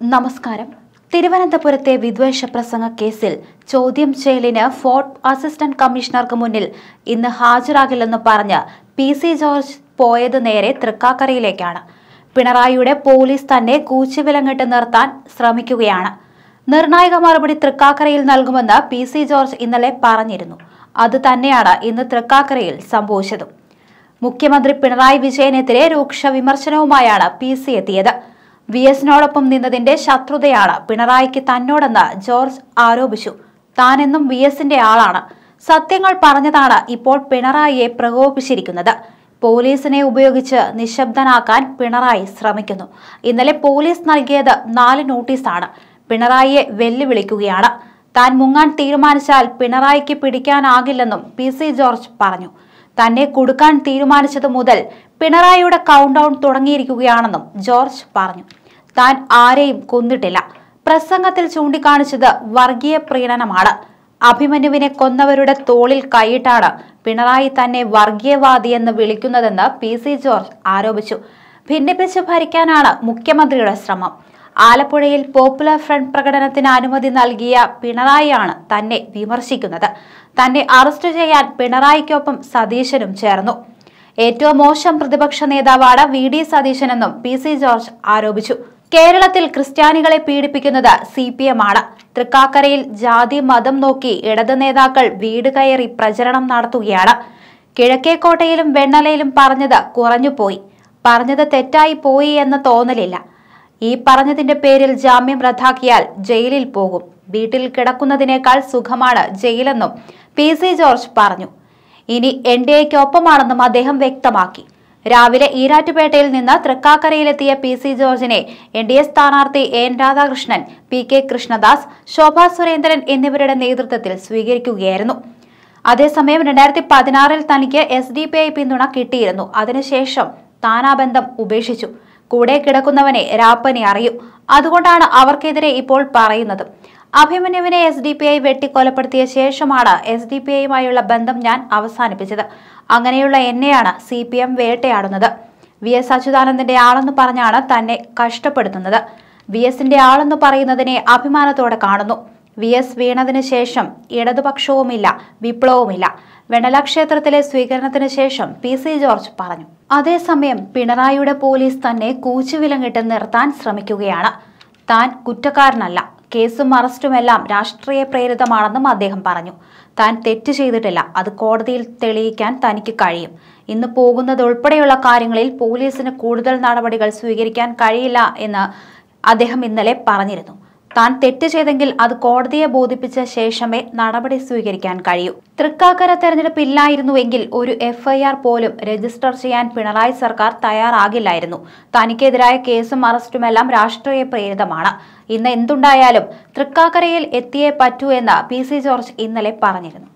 നമസ്കാരം തിരുവനന്തപുരത്തെ വിദ്വേഷ പ്രസംഗ കേസിൽ ചോദ്യം ചെയ്യലിന് ഫോർട്ട് അസിസ്റ്റന്റ് കമ്മീഷണർക്ക് മുന്നിൽ ഇന്ന് ഹാജരാകില്ലെന്ന് പറഞ്ഞ് പി സി ജോർജ് പോയത് നേരെ തൃക്കാക്കരയിലേക്കാണ് പിണറായിയുടെ പോലീസ് തന്നെ കൂച്ചുവിലങ്ങിട്ട് നിർത്താൻ ശ്രമിക്കുകയാണ് നിർണായക മറുപടി തൃക്കാക്കരയിൽ നൽകുമെന്ന് പി സി ജോർജ് ഇന്നലെ പറഞ്ഞിരുന്നു അത് തന്നെയാണ് ഇന്ന് തൃക്കാക്കരയിൽ സംഭവിച്ചതും മുഖ്യമന്ത്രി പിണറായി വിജയനെതിരെ രൂക്ഷ വിമർശനവുമായാണ് പി സി എത്തിയത് വി എസിനോടൊപ്പം നിന്നതിന്റെ ശത്രുതയാണ് പിണറായിക്ക് തന്നോടെന്ന് ജോർജ് ആരോപിച്ചു താനെന്നും വി എസിന്റെ ആളാണ് സത്യങ്ങൾ പറഞ്ഞതാണ് ഇപ്പോൾ പിണറായിയെ പ്രകോപിച്ചിരിക്കുന്നത് പോലീസിനെ ഉപയോഗിച്ച് നിശബ്ദനാക്കാൻ പിണറായി ശ്രമിക്കുന്നു ഇന്നലെ പോലീസ് നൽകിയത് നാല് നോട്ടീസാണ് പിണറായിയെ വെല്ലുവിളിക്കുകയാണ് താൻ മുങ്ങാൻ തീരുമാനിച്ചാൽ പിണറായിക്ക് പിടിക്കാനാകില്ലെന്നും പി സി ജോർജ് പറഞ്ഞു തന്നെ കൊടുക്കാൻ തീരുമാനിച്ചതു മുതൽ പിണറായിയുടെ കൗണ്ട് ഡൗൺ തുടങ്ങിയിരിക്കുകയാണെന്നും ജോർജ് പറഞ്ഞു താൻ ആരെയും കൊന്നിട്ടില്ല പ്രസംഗത്തിൽ ചൂണ്ടിക്കാണിച്ചത് വർഗീയ പ്രീണനമാണ് അഭിമന്യുവിനെ കൊന്നവരുടെ തോളിൽ കൈയിട്ടാണ് പിണറായി തന്നെ വർഗീയവാദിയെന്ന് വിളിക്കുന്നതെന്ന് പി സി ജോർജ് ആരോപിച്ചു ഭിന്നിപ്പിച്ച് ഭരിക്കാനാണ് മുഖ്യമന്ത്രിയുടെ ശ്രമം ആലപ്പുഴയിൽ പോപ്പുലർ ഫ്രണ്ട് പ്രകടനത്തിന് അനുമതി നൽകിയ പിണറായിയാണ് തന്നെ വിമർശിക്കുന്നത് തന്നെ അറസ്റ്റ് ചെയ്യാൻ പിണറായിക്കൊപ്പം സതീശനും ചേർന്നു ഏറ്റവും മോശം പ്രതിപക്ഷ നേതാവാണ് വി ഡി സതീശനെന്നും പി സി ജോർജ് ആരോപിച്ചു കേരളത്തിൽ ക്രിസ്ത്യാനികളെ പീഡിപ്പിക്കുന്നത് സി പി എം ആണ് തൃക്കാക്കരയിൽ ജാതി മതം നോക്കി ഇടത് നേതാക്കൾ വീട് കയറി പ്രചരണം നടത്തുകയാണ് കിഴക്കേക്കോട്ടയിലും വെണ്ണലയിലും പറഞ്ഞത് കുറഞ്ഞുപോയി പറഞ്ഞത് തെറ്റായി പോയി എന്ന തോന്നലില്ല ഈ പറഞ്ഞതിന്റെ പേരിൽ ജാമ്യം റദ്ദാക്കിയാൽ ജയിലിൽ പോകും വീട്ടിൽ കിടക്കുന്നതിനേക്കാൾ സുഖമാണ് ജയിലെന്നും പി സി ജോർജ് പറഞ്ഞു ഇനി എൻ ഡി എക്കൊപ്പമാണെന്നും അദ്ദേഹം വ്യക്തമാക്കി രാവിലെ ഈരാറ്റുപേട്ടയിൽ നിന്ന് തൃക്കാക്കരയിലെത്തിയ പി സി ജോർജിനെ എൻ ഡി എ സ്ഥാനാർത്ഥി N Radhakrishnan P K Krishnadas Shobha Surendran എന്നിവരുടെ നേതൃത്വത്തിൽ സ്വീകരിക്കുകയായിരുന്നു അതേസമയം രണ്ടായിരത്തി പതിനാറിൽ തനിക്ക് എസ് ഡി പി ഐ പിന്തുണ കിട്ടിയിരുന്നു അതിനുശേഷം താൻ ആ ബന്ധം ഉപേക്ഷിച്ചു കൂടെ കിടക്കുന്നവനെ രാപ്പനി അറിയൂ അതുകൊണ്ടാണ് അവർക്കെതിരെ ഇപ്പോൾ പറയുന്നത് അഭിമന്യുവിനെ എസ് ഡി പി ഐ വെട്ടിക്കൊലപ്പെടുത്തിയ ശേഷമാണ് എസ് ഡി പി ഐയുമായുള്ള ബന്ധം ഞാൻ അവസാനിപ്പിച്ചത് അങ്ങനെയുള്ള എന്നെയാണ് സി പി എം വേട്ടയാടുന്നത് വി എസ് അച്യുതാനന്ദന്റെ ആളെന്ന് പറഞ്ഞാണ് തന്നെ കഷ്ടപ്പെടുത്തുന്നത് വി എസിന്റെ ആളെന്ന് പറയുന്നതിനെ അഭിമാനത്തോടെ കാണുന്നു വി എസ് വീണതിന് ശേഷം ഇടതുപക്ഷവുമില്ല വിപ്ലവവുമില്ല വെണ്ണല ക്ഷേത്രത്തിലെ സ്വീകരണത്തിന് ശേഷം പി സി ജോർജ് പറഞ്ഞു അതേസമയം പിണറായിയുടെ പോലീസ് തന്നെ കൂച്ചുവിലങ്ങിട്ട് നിർത്താൻ ശ്രമിക്കുകയാണ് താൻ കുറ്റക്കാരനല്ല കേസും അറസ്റ്റുമെല്ലാം രാഷ്ട്രീയ പ്രേരിതമാണെന്നും അദ്ദേഹം പറഞ്ഞു താൻ തെറ്റ് ചെയ്തിട്ടില്ല അത് കോടതിയിൽ തെളിയിക്കാൻ തനിക്ക് കഴിയും ഇന്ന് പോകുന്നത് ഉൾപ്പെടെയുള്ള കാര്യങ്ങളിൽ പോലീസിന് കൂടുതൽ നടപടികൾ സ്വീകരിക്കാൻ കഴിയില്ല എന്ന് അദ്ദേഹം ഇന്നലെ പറഞ്ഞിരുന്നു താൻ തെറ്റ് ചെയ്തെങ്കിൽ അത് കോടതിയെ ബോധിപ്പിച്ച ശേഷമേ നടപടി സ്വീകരിക്കാൻ കഴിയൂ തൃക്കാക്കര തെരഞ്ഞെടുപ്പ് ഇല്ലായിരുന്നുവെങ്കിൽ ഒരു എഫ്ഐആർ പോലും രജിസ്റ്റർ ചെയ്യാൻ പിണറായി സർക്കാർ തയ്യാറാകില്ലായിരുന്നു തനിക്കെതിരായ കേസും അറസ്റ്റുമെല്ലാം രാഷ്ട്രീയ പ്രേരിതമാണ് ഇന്ന് എന്തുണ്ടായാലും തൃക്കാക്കരയിൽ എത്തിയേ പറ്റൂ എന്ന് പി സി ജോർജ് ഇന്നലെ പറഞ്ഞിരുന്നു